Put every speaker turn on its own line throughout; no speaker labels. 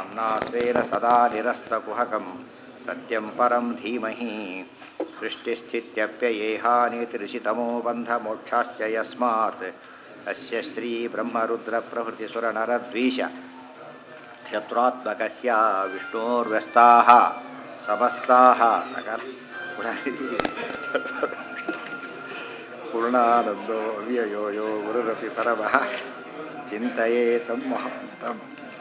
धाम्ना स्वेन सदा निरस्तकुहकं सत्यं परं धीमहि सृष्टिस्थित्यप्ययेहानितिऋषितमो बन्धमोक्षाश्च यस्मात् अस्य श्रीब्रह्मरुद्रप्रभृतिसुरनरद्वीष शत्रुत्मकस्य विष्णोर्व्यस्ताः समस्ताः सकल पूर्णानन्दो व्ययो यो गुरुरपि परमः चिन्तयेतं महान्तम्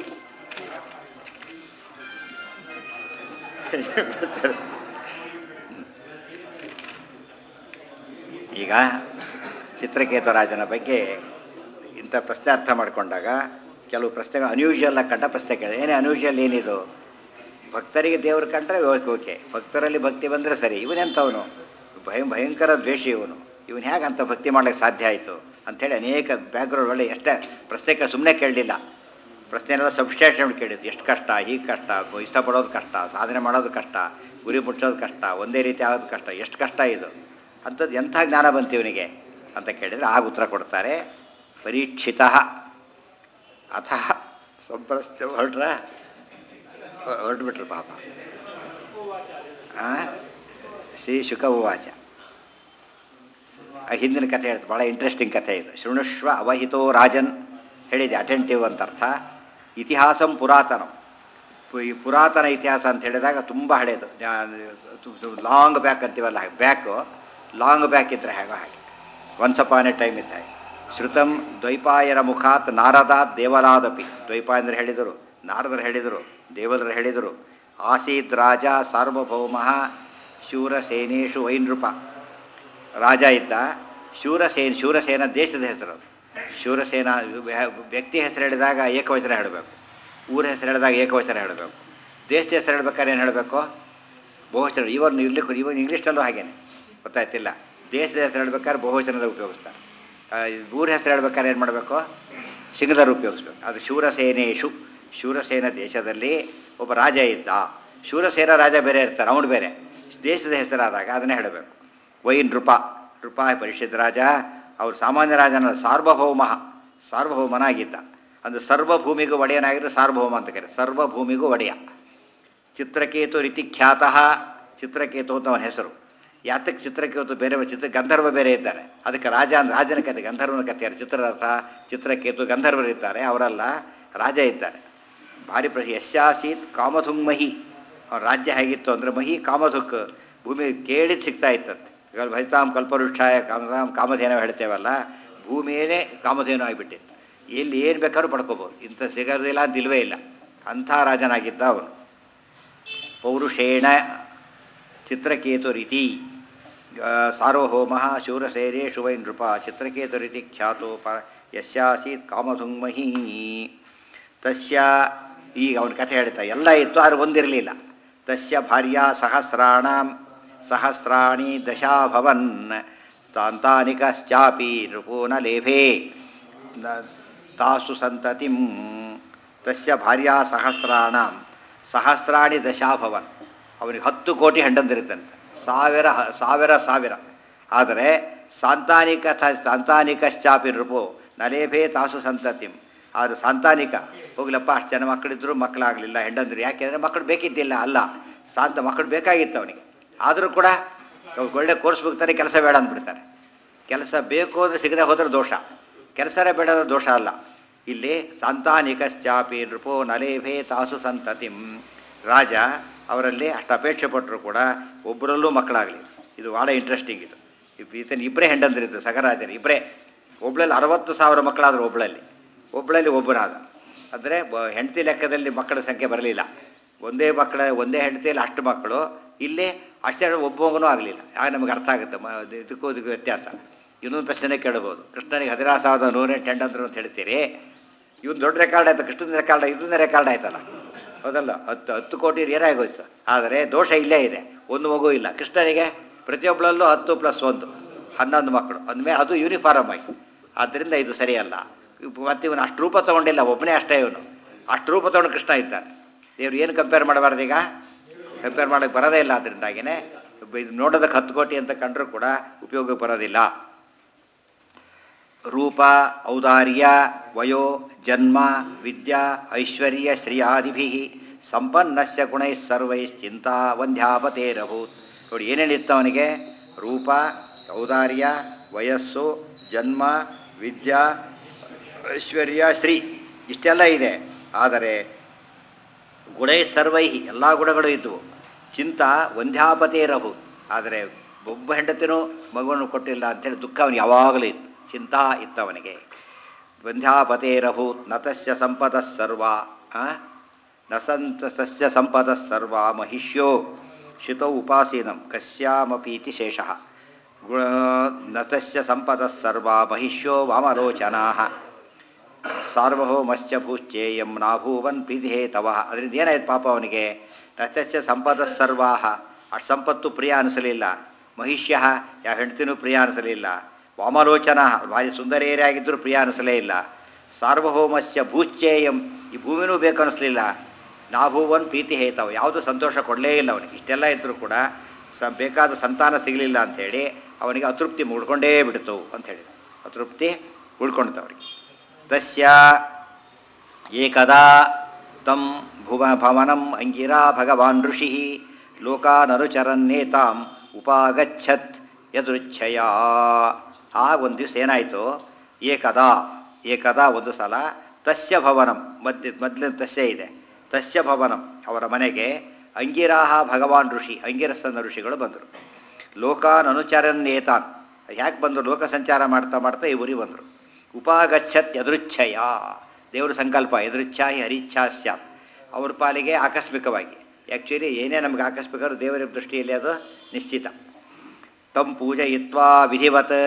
ಈಗ ಚಿತ್ರಕೇತುರಾಜನ ಬಗ್ಗೆ ಇಂಥ ಪ್ರಶ್ನೆ ಅರ್ಥ ಮಾಡಿಕೊಂಡಾಗ ಕೆಲವು ಪ್ರಶ್ನೆಗಳು ಅನ್ಯೂಷುವಲ್ ಕಂಡ ಪ್ರಶ್ನೆ ಕೇಳಿದೆ ಏನೇ ಅನ್ಯೂಷುವಲ್ ಏನಿದು ಭಕ್ತರಿಗೆ ದೇವರು ಕಂಡ್ರೆ ಓಕೆ ಓಕೆ ಭಕ್ತರಲ್ಲಿ ಭಕ್ತಿ ಬಂದರೆ ಸರಿ ಇವನೆಂಥವನು ಭಯ ಭಯಂಕರ ದ್ವೇಷಿ ಇವನು ಇವನು ಹೇಗೆ ಅಂತ ಭಕ್ತಿ ಮಾಡ್ಲಿಕ್ಕೆ ಸಾಧ್ಯ ಆಯಿತು ಅಂಥೇಳಿ ಅನೇಕ ಬ್ಯಾಕ್ಗ್ರೌಂಡ್ ಒಳ್ಳೆ ಎಷ್ಟೇ ಪ್ರಶ್ನೆ ಸುಮ್ಮನೆ ಕೇಳಲಿಲ್ಲ ಪ್ರಶ್ನೆನೆಲ್ಲ ಸಬ್ಸ್ಟ್ಯಾಷನ್ ಕೇಳಿದ್ದು ಎಷ್ಟು ಕಷ್ಟ ಹೀಗೆ ಕಷ್ಟ ಇಷ್ಟಪಡೋದು ಕಷ್ಟ ಸಾಧನೆ ಮಾಡೋದು ಕಷ್ಟ ಗುರಿ ಮುಟ್ಟೋದು ಕಷ್ಟ ಒಂದೇ ರೀತಿ ಆಗೋದು ಕಷ್ಟ ಎಷ್ಟು ಕಷ್ಟ ಇದು ಅಂಥದ್ದು ಎಂಥ ಜ್ಞಾನ ಬಂತು ಇವನಿಗೆ ಅಂತ ಕೇಳಿದರೆ ಆಗ ಉತ್ತರ ಕೊಡ್ತಾರೆ ಪರೀಕ್ಷಿತ ಅಥ ಸಂಪ್ರಸ್ತ ಹೊರಟ್ರ ಹೊರಟ್ಬಿಟ್ರು ಪಾಪ ಶ್ರೀ ಶುಕ ಉವಾಚ ಆ ಹಿಂದಿನ ಕಥೆ ಹೇಳ್ತು ಭಾಳ ಇಂಟ್ರೆಸ್ಟಿಂಗ್ ಕಥೆ ಇದು ಶೃಣುಷ್ವ ಅವಹಿತೋ ರಾಜನ್ ಹೇಳಿದೆ ಅಟೆಂಟಿವ್ ಅಂತ ಅರ್ಥ ಇತಿಹಾಸಂ ಪುರಾತನಂ ಈ ಪುರಾತನ ಇತಿಹಾಸ ಅಂತ ಹೇಳಿದಾಗ ತುಂಬ ಹಳೇದು ಲಾಂಗ್ ಬ್ಯಾಕ್ ಅಂತೀವಲ್ಲ ಹಾಗೆ ಬ್ಯಾಕು ಲಾಂಗ್ ಬ್ಯಾಕ್ ಇದ್ದರೆ ಹೇಗೋ ಹಾಗೆ ಒನ್ಸ್ ಅಪಾನ್ ಎ ಟೈಮ್ ಇದ್ದ ಹಾಗೆ ಶ್ರುತಂ ದ್ವೈಪಾಯನ ಮುಖಾತ್ ನಾರದಾತ್ ದೇವಲಾದಪಿ ದ್ವೈಪಾಯಂದ್ರ ಹೇಳಿದರು ನಾರದರು ಹೇಳಿದರು ದೇವದರು ಹೇಳಿದರು ಆಸೀದ್ ರಾಜ ಸಾರ್ವಭೌಮ ಶೂರಸೇನೇಶು ವೈನೃಪ ರಾಜ ಇದ್ದ ಶೂರಸೇನ ಶೂರಸೇನ ದೇಶದ ಹೆಸರು ಶೂರಸೇನ ವ್ಯಕ್ತಿ ಹೆಸರು ಹೇಳಿದಾಗ ಏಕವಚನ ಹೇಳಬೇಕು ಊರ ಹೆಸರು ಹೇಳಿದಾಗ ಏಕವಚನ ಹೇಳಬೇಕು ದೇಶದ ಹೆಸರು ಹೇಳ್ಬೇಕಾದ್ರೆ ಏನು ಹೇಳಬೇಕು ಬಹುವಚನ ಇವನ್ ಇರ್ಲಿಕ್ಕೆ ಇವನ್ ಇಂಗ್ಲೀಷ್ನಲ್ಲೂ ಹಾಗೇನೆ ಗೊತ್ತಾಯ್ತಿಲ್ಲ ದೇಶದ ಹೆಸರು ಹೇಳ್ಬೇಕಾದ್ರೆ ಬಹುವಚನದ ಉಪಯೋಗಿಸ್ತಾರೆ ಊರ ಹೆಸರು ಹೇಳ್ಬೇಕಾದ್ರೆ ಏನು ಮಾಡಬೇಕು ಸಿಂಗಲರ್ ಉಪಯೋಗಿಸ್ಬೇಕು ಅದು ಶೂರಸೇನೇಶು ಶೂರಸೇನ ದೇಶದಲ್ಲಿ ಒಬ್ಬ ರಾಜ ಇದ್ದ ಶೂರಸೇನ ರಾಜ ಬೇರೆ ಇರ್ತಾರೆ ಅವನು ಬೇರೆ ದೇಶದ ಹೆಸರಾದಾಗ ಅದನ್ನೇ ಹೇಳಬೇಕು ವೈನ್ ನೃಪ ನೃಪ ಪರಿಷತ್ ರಾಜ ಅವರು ಸಾಮಾನ್ಯ ರಾಜನ ಸಾರ್ವಭೌಮ ಸಾರ್ವಭೌಮನಾಗಿದ್ದ ಅಂದರೆ ಸರ್ವಭೂಮಿಗೂ ಒಡೆಯನಾಗಿದ್ದರೆ ಸಾರ್ವಭೌಮ ಅಂತ ಕರೆ ಸರ್ವಭೂಮಿಗೂ ಒಡೆಯ ಚಿತ್ರಕೇತು ರೀತಿ ಖ್ಯಾತಃ ಚಿತ್ರಕೇತು ಅಂತ ಅವನ ಹೆಸರು ಯಾತಕ್ಕೆ ಚಿತ್ರಕೇತು ಬೇರೆ ಚಿತ್ರ ಗಂಧರ್ವ ಬೇರೆ ಇದ್ದಾರೆ ಅದಕ್ಕೆ ರಾಜ ರಾಜನ ಕತೆ ಗಂಧರ್ವನ ಕಥೆಯಾರೆ ಚಿತ್ರರಥ ಚಿತ್ರಕೇತು ಗಂಧರ್ವರಿದ್ದಾರೆ ಅವರೆಲ್ಲ ರಾಜ ಇದ್ದಾರೆ ಭಾರಿ ಪ್ರ ಯಶಾಸೀತ್ ಕಾಮಧುಂಗ್ ಅವನ ರಾಜ್ಯ ಹೇಗಿತ್ತು ಅಂದರೆ ಮಹಿ ಕಾಮಧುಕ್ ಭೂಮಿ ಕೇಳಿದ್ ಸಿಗ್ತಾ ಇತ್ತಂತೆ ಇವಾಗ ಭಜತಾಂ ಕಲ್ಪವೃಕ್ಷಾಯ ಕಾಮಧಾಮ್ ಕಾಮಧೇನ ಹೇಳ್ತೇವಲ್ಲ ಭೂಮಿಯೇ ಕಾಮಧೇನು ಆಗಿಬಿಟ್ಟಿತ್ತು ಎಲ್ಲಿ ಏನು ಬೇಕಾದ್ರೂ ಪಡ್ಕೋಬೋದು ಇಂಥ ಸಿಗೋದಿಲ್ಲ ಅಂತ ಇಲ್ವೇ ಇಲ್ಲ ಅಂಥ ರಾಜನಾಗಿದ್ದ ಅವನು ಪೌರುಷೇಣ ಚಿತ್ರಕೇತು ರೀತಿ ಸಾರ್ವಭೌಮ ಶೂರಸೇನೆ ಶುವೈ ನೃಪ ಚಿತ್ರಕೇತು ರೀತಿ ಖ್ಯಾತೋ ಪ ಯಸ್ಯಾಸೀತ್ ಕಾಮಧುಂಗ್ಮಹಿ ತಸ್ಯ ಈಗ ಅವನ ಕಥೆ ಹೇಳ್ತಾ ಎಲ್ಲ ಇತ್ತು ಆದ್ರೆ ಒಂದಿರಲಿಲ್ಲ ತಸ್ಯ ಭಾರ್ಯ ಸಹಸ್ರಾಣ ಸಹಸ್ರಾಣಿ ದಶಾಭವನ್ ತಾಂತಾನಿಕಶ್ಚಾಪಿ ನೃಪೋ ನ ಲೇಭೆ ತಾಸು ಸಂತತಿಂ ತಸ್ಯ ಭಾರ್ಯ ಸಹಸ್ರಾಣ ಸಹಸ್ರಾಣಿ ದಶಾಭವನ್ ಅವನಿಗೆ ಹತ್ತು ಕೋಟಿ ಹೆಂಡಂದಿರುತ್ತಂತೆ ಸಾವಿರ ಸಾವಿರ ಸಾವಿರ ಆದರೆ ಸಾಂತಾನಿಕ ಸಾಂತಾನಿಕಶ್ಚಾಪಿ ನೃಪೋ ನಲೇಭೆ ತಾಸು ಸಂತತಿಂ ಆದರೆ ಸಾಂತಾನಿಕ ಹೋಗ್ಲಪ್ಪ ಅಷ್ಟು ಜನ ಮಕ್ಕಳಿದ್ರು ಮಕ್ಕಳಾಗಲಿಲ್ಲ ಹೆಂಡಂದ್ರು ಯಾಕೆಂದರೆ ಮಕ್ಕಳು ಬೇಕಿದ್ದಿಲ್ಲ ಅಲ್ಲ ಶಾಂತ ಮಕ್ಕಳು ಬೇಕಾಗಿತ್ತು ಅವನಿಗೆ ಆದರೂ ಕೂಡ ಒಳ್ಳೆ ಕೋರ್ಸ್ ಬಿಡ್ತಾರೆ ಕೆಲಸ ಬೇಡ ಅಂದ್ಬಿಡ್ತಾರೆ ಕೆಲಸ ಬೇಕು ಅಂದರೆ ಸಿಗದೆ ಹೋದ್ರೆ ದೋಷ ಕೆಲಸನೇ ಬೇಡ ಅಂದ್ರೆ ದೋಷ ಅಲ್ಲ ಇಲ್ಲಿ ಸಾಂತಾನಿಕಶ್ಚಾಪಿ ನೃಪೋ ನಲೇಭೆ ತಾಸು ಸಂತತಿಂ ರಾಜ ಅವರಲ್ಲಿ ಅಷ್ಟು ಅಪೇಕ್ಷೆ ಪಟ್ಟರು ಕೂಡ ಒಬ್ಬರಲ್ಲೂ ಮಕ್ಕಳಾಗಲಿ ಇದು ಭಾಳ ಇಂಟ್ರೆಸ್ಟಿಂಗ್ ಇದು ಈತನ ಇಬ್ಬರೇ ಹೆಂಡಂದ್ರಿದ್ದು ಸಗರಾಜರು ಇಬ್ಬರೇ ಒಬ್ಬಳಲ್ಲಿ ಅರವತ್ತು ಸಾವಿರ ಮಕ್ಕಳಾದರು ಒಬ್ಬಳಲ್ಲಿ ಒಬ್ಬಳಲ್ಲಿ ಒಬ್ಬರಾದ ಅಂದರೆ ಬ ಹೆಂಡತಿ ಲೆಕ್ಕದಲ್ಲಿ ಮಕ್ಕಳ ಸಂಖ್ಯೆ ಬರಲಿಲ್ಲ ಒಂದೇ ಮಕ್ಕಳ ಒಂದೇ ಹೆಂಡತಿಯಲ್ಲಿ ಅಷ್ಟು ಮಕ್ಕಳು ಇಲ್ಲಿ ಅಷ್ಟೇ ಒಬ್ಬ ಮಗನೂ ಆಗಲಿಲ್ಲ ಆಗ ನಮಗೆ ಅರ್ಥ ಆಗುತ್ತೆ ಮ ಇದಕ್ಕೂ ಇದಕ್ಕೂ ವ್ಯತ್ಯಾಸ ಇನ್ನೊಂದು ಪ್ರಶ್ನೆ ಕೇಳ್ಬೋದು ಕೃಷ್ಣನಿಗೆ ಹದಿನಾರು ಸಾವಿರದ ನೂರೇ ಟೆಂಡಂದ್ರು ಅಂತ ಹೇಳ್ತೀರಿ ಇವನು ದೊಡ್ಡ ರೆಕಾರ್ಡ್ ಆಯ್ತು ಕೃಷ್ಣನ ರೆಕಾರ್ಡ್ ಇದನ್ನೇ ರೆಕಾರ್ಡ್ ಆಯ್ತಲ್ಲ ಹೌದಲ್ಲ ಹತ್ತು ಹತ್ತು ಕೋಟಿ ಏನಾಗೋಯ್ತು ಆದರೆ ದೋಷ ಇಲ್ಲೇ ಇದೆ ಒಂದು ಮಗು ಇಲ್ಲ ಕೃಷ್ಣನಿಗೆ ಪ್ರತಿಯೊಬ್ಬಳಲ್ಲೂ ಹತ್ತು ಪ್ಲಸ್ ಒಂದು ಹನ್ನೊಂದು ಮಕ್ಕಳು ಅಂದಮೇಲೆ ಅದು ಯೂನಿಫಾರ್ಮ್ ಆಗಿ ಆದ್ದರಿಂದ ಇದು ಸರಿಯಲ್ಲ ಮತ್ತು ಇವನು ಅಷ್ಟು ರೂಪ ತೊಗೊಂಡಿಲ್ಲ ಒಬ್ಬನೇ ಅಷ್ಟೇ ಇವನು ಅಷ್ಟು ರೂಪ ತೊಗೊಂಡು ಕೃಷ್ಣ ಇದ್ದಾನೆ ದೇವ್ರು ಏನು ಕಂಪೇರ್ ಮಾಡಬಾರ್ದು ಈಗ ಕಂಪೇರ್ ಮಾಡೋಕ್ಕೆ ಬರೋದೇ ಇಲ್ಲ ಅದರಿಂದಾಗಿನೇ ಇದು ನೋಡೋದಕ್ಕೆ ಹತ್ತು ಕೋಟಿ ಅಂತ ಕಂಡ್ರೂ ಕೂಡ ಉಪಯೋಗಕ್ಕೆ ಬರೋದಿಲ್ಲ ರೂಪ ಔದಾರ್ಯ ವಯೋ ಜನ್ಮ ವಿದ್ಯಾ ಐಶ್ವರ್ಯ ಶ್ರೀಯಾದಿಭಿ ಸಂಪನ್ನಸ್ಯ ಗುಣೈ ಸರ್ವೈಶ್ಚಿಂತಾ ವಂದ್ಯಾಪತೇರಭೂತ್ ನೋಡಿ ಏನೇನಿತ್ತು ಅವನಿಗೆ ರೂಪ ಔದಾರ್ಯ ವಯಸ್ಸು ಜನ್ಮ ವಿದ್ಯಾ ಐಶ್ವರ್ಯ ಶ್ರೀ ಇಷ್ಟೆಲ್ಲ ಇದೆ ಆದರೆ ಗುಣೈ ಸರ್ವೈ ಎಲ್ಲ ಗುಣಗಳು ಇದ್ದವು ಚಿಂತ ವಂದ್ಯಾಪತೇರಭು ಆದರೆ ಒಬ್ಬ ಹೆಂಡತಿನೂ ಮಗುವನ್ನು ಕೊಟ್ಟಿಲ್ಲ ಅಂಥೇಳಿ ದುಃಖ ಅವನಿಗೆ ಯಾವಾಗಲೂ ಇತ್ತು ಚಿಂತಾ ಇತ್ತು ಅವನಿಗೆ ವಂದ್ಯಾಪತೇರಭೂತ್ ನತಸ್ಯ ಸಂಪದ ಸರ್ವ ಆ? ನ ಸಂತ ತಸ್ಯ ಸಂಪದ ಸರ್ವ ಮಹಿಷ್ಯೋ ಶಿತೌ ಉಪಾಸೀನಂ ಕಸ್ಯಾಮಪೀತಿ ಶೇಷಃ ಗುಣ ನತಸ್ಯ ಸಂಪದ ಸರ್ವ ಮಹಿಷ್ಯೋ ವಾಮಲೋಚನಾ ಸಾರ್ವಭೌಮಶ್ಚ ಭೂಶ್ಚೇಯಂ ನಾಭೂವನ್ ಪ್ರೀತಿಹೇತವ ಅದರಿಂದ ಏನಾಯ್ತು ಪಾಪ ಅವನಿಗೆ ನತಸ್ಯ ಸಂಪದ ಸರ್ವಾಹ ಅಷ್ಟು ಸಂಪತ್ತು ಪ್ರಿಯ ಅನಿಸಲಿಲ್ಲ ಮಹಿಷ್ಯ ಯಾವ ಹೆಂಡತಿನೂ ಪ್ರಿಯ ಅನಿಸಲಿಲ್ಲ ವಾಮಲೋಚನ ಭಾರಿ ಸುಂದರಿಯರಾಗಿದ್ದರೂ ಪ್ರಿಯ ಅನಿಸಲೇ ಇಲ್ಲ ಸಾರ್ವಭೌಮಸ್ಯ ಭೂಶ್ಚೇಯಂ ಈ ಭೂಮಿನೂ ಬೇಕು ಅನಿಸ್ಲಿಲ್ಲ ನಾಭೂವನ್ ಪ್ರೀತಿ ಹೇತವ ಯಾವುದೂ ಸಂತೋಷ ಕೊಡಲೇ ಇಲ್ಲ ಅವನಿಗೆ ಇಷ್ಟೆಲ್ಲ ಇದ್ದರೂ ಕೂಡ ಸ ಬೇಕಾದ ಸಂತಾನ ಸಿಗಲಿಲ್ಲ ಅಂಥೇಳಿ ಅವನಿಗೆ ಅತೃಪ್ತಿ ಮೂಡ್ಕೊಂಡೇ ಬಿಡ್ತು ಅಂತ ಹೇಳಿದ ಅತೃಪ್ತಿ ಉಳ್ಕೊಳ್ತು ಅವರಿಗೆ ತಸ್ಯ ಏಕದಾ ತಂ ಭುವ ಭವನಂ ಅಂಗಿರಾ ಭಗವಾನ್ ಋಷಿ ಲೋಕಾನನುಚರನ್ನೇತಾಂ ಉಪಾಗಚ್ಚತ್ ಯದೃಚ್ಛಯ ಆ ಒಂದು ದಿವಸ ಏನಾಯಿತು ಏಕದಾ ಏಕದಾ ಒಂದು ಸಲ ತಸ್ಯ ಭವನಂ ಮಧ್ಯ ಮೊದಲಿನ ತಸ್ಯ ಇದೆ ತಸ್ಯ ಭವನಂ ಅವರ ಮನೆಗೆ ಅಂಗಿರಾಹ ಭಗವಾನ್ ಋಷಿ ಅಂಗಿರಸನ ಋಷಿಗಳು ಬಂದರು ಲೋಕಾನ್ ಅನುಚರನ್ನೇತಾನ್ ಯಾಕೆ ಬಂದರು ಲೋಕ ಸಂಚಾರ ಮಾಡ್ತಾ ಮಾಡ್ತಾ ಈ ಊರಿಗೆ ಬಂದರು ಉಪಾಗಚ್ಚತ್ ಯದೃಚ್ಛಯ ದೇವರ ಸಂಕಲ್ಪ ಯದೃಚ್ಛಾಹಿ ಹರಿಚ್ಛಾ ಸ್ಯಾತ್ ಅವ್ರ ಪಾಲಿಗೆ ಆಕಸ್ಮಿಕವಾಗಿ ಆ್ಯಕ್ಚುಲಿ ಏನೇ ನಮಗೆ ಆಕಸ್ಮಿಕ ದೇವರ ದೃಷ್ಟಿಯಲ್ಲಿ ಅದು ನಿಶ್ಚಿತ ತಂ ಪೂಜಯಿತ್ವಾ ವಿಧಿವತ್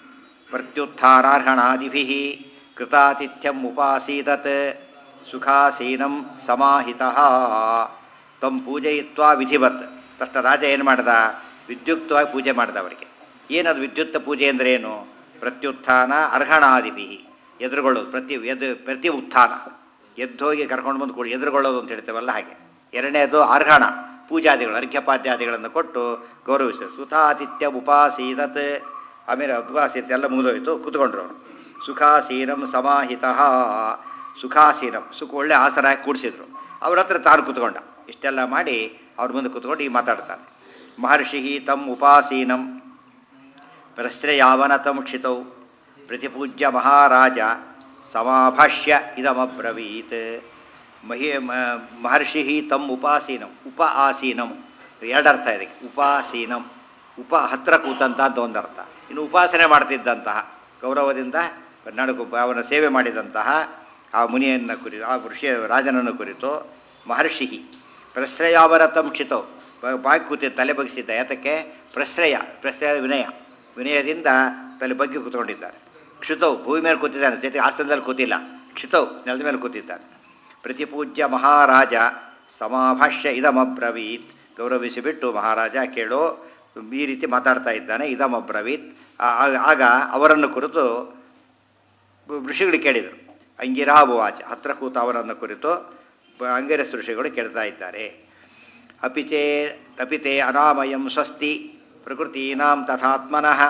ಪ್ರತ್ಯುತ್ಥಾನಾರ್ಹಣಾದಿಭಿ ಕೃತಾತಿಥ್ಯಂ ಉಪಾಸೀದತ್ ಸುಖಾಸೀನಂ ಸಮಾಹಿತ ತಂ ಪೂಜಯಿತ್ವಾ ವಿಧಿವತ್ ತಕ್ಷಣ ರಾಜ ಏನು ಮಾಡ್ದ ವಿದ್ಯುಕ್ತವಾಗಿ ಪೂಜೆ ಮಾಡ್ದ ಅವರಿಗೆ ಏನದು ವಿದ್ಯುಕ್ತ ಪೂಜೆ ಅಂದರೆ ಏನು ಪ್ರತ್ಯುತ್ಥಾನ ಅರ್ಹಣಾದಿಭಿ ಎದುರುಗೊಳ್ಳೋದು ಪ್ರತಿ ಎದು ಪ್ರತಿ ಉತ್ಥಾನ ಎದ್ದೋಗಿ ಕರ್ಕೊಂಡು ಬಂದು ಕೊಡಿ ಎದುರುಗೊಳ್ಳೋದು ಅಂತ ಹೇಳ್ತೇವಲ್ಲ ಹಾಗೆ ಎರಡನೇದು ಅರ್ಹಣ ಪೂಜಾದಿಗಳು ಅರ್ಘ್ಯಪಾದ್ಯಾದಿಗಳನ್ನು ಕೊಟ್ಟು ಗೌರವಿಸ ಸುತಾತಿಥ್ಯ ಉಪಾಸೀನತ್ ಆಮೇಲೆ ಉಪವಾಸಿತ ಎಲ್ಲ ಮುಗಿದೋಯ್ತು ಕೂತ್ಕೊಂಡ್ರು ಅವರು ಸುಖಾಸೀನಂ ಸಮಾಹಿತ ಸುಖಾಸೀನಂ ಸುಖ ಒಳ್ಳೆ ಆಸನ ಹಾಕಿ ಕೂಡಿಸಿದ್ರು ಅವ್ರ ಹತ್ರ ತಾನು ಕೂತ್ಕೊಂಡ ಇಷ್ಟೆಲ್ಲ ಮಾಡಿ ಅವ್ರ ಮುಂದೆ ಕೂತ್ಕೊಂಡು ಈಗ ಮಾತಾಡ್ತಾನೆ ಮಹರ್ಷಿ ತಮ್ ಉಪಾಸೀನಂ ಪ್ರಶ್ರಯಾವನ ತಂ ಕ್ಷಿತೌ ಪ್ರತಿಪೂಜ್ಯ ಮಹಾರಾಜ ಸಮಾಭಾಷ್ಯ ಇದಮಬ್ರವೀತ್ ಮಹಿ ಮ- ಮಹರ್ಷಿ ತಮ್ ಉಪಾಸೀನಂ ಉಪ ಆಸೀನಂ ಎರಡರ್ಥ ಇದಕ್ಕೆ ಉಪಾಸೀನಂ ಉಪ ಹತ್ರ ಕೂತಂತ ಅಂತ ಒಂದರ್ಥ ಇನ್ನು ಉಪಾಸನೆ ಮಾಡ್ತಿದ್ದಂತಹ ಗೌರವದಿಂದ ನಡುಕು ಅವನ ಸೇವೆ ಮಾಡಿದಂತಹ ಆ ಮುನಿಯನ್ನು ಕುರಿತು ಆ ಋಷಿ ರಾಜನನ್ನು ಕುರಿತು ಮಹರ್ಷಿ ಪ್ರಶ್ರಯಾವರತಂ ಕ್ಷಿತೋ ಬ- ಬಾಗಿ ಕೂತಿದ್ದ ತಲೆ ಬಗ್ಗಿಸಿದ್ದ ಯಾತಕ್ಕೆ ಪ್ರಶ್ರಯ ಪ್ರಶ್ರಯ ವಿನಯ ವಿನಯದಿಂದ ತಲೆ ಬಗ್ಗೆ ಕೂತ್ಕೊಂಡಿದ್ದಾರೆ ಕ್ಷಿತೌ ಭೂಮಿ ಮೇಲೆ ಕೂತಿದ್ದಾನೆ ಜೊತೆಗೆ ಆಸನದಲ್ಲಿ ಕೂತಿಲ್ಲ ಕ್ಷಿತೌ ನೆಲದ ಮೇಲೆ ಕೂತಿದ್ದಾನೆ ಪ್ರತಿಪೂಜ್ಯ ಮಹಾರಾಜ ಸಮಾಭಾಷ್ಯ ಇದಮಬ್ರವೀತ್ ಗೌರವಿಸಿ ಬಿಟ್ಟು ಮಹಾರಾಜ ಕೇಳೋ ಈ ರೀತಿ ಮಾತಾಡ್ತಾ ಇದ್ದಾನೆ ಇದಮಬ್ರವೀತ್ ಆ- ಆ- ಆಗ ಅವರನ್ನು ಕುರಿತು ಋಷಿಗಳು ಕೇಳಿದರು ಅಂಗಿರಾಭುವಾಚ ಹತ್ರ ಕೂತ ಅವರನ್ನು ಕುರಿತು ಬ- ಅಂಗಿರಸ್ ಋಷಿಗಳು ಕೇಳ್ತಾ ಇದ್ದಾರೆ ಅಪಿಚೇ ಅಪಿತೆ ಅನಾಮಯಂ ಸ್ವಸ್ತಿ ಪ್ರಕೃತೀನಾಂ ತಥಾತ್ಮನಃ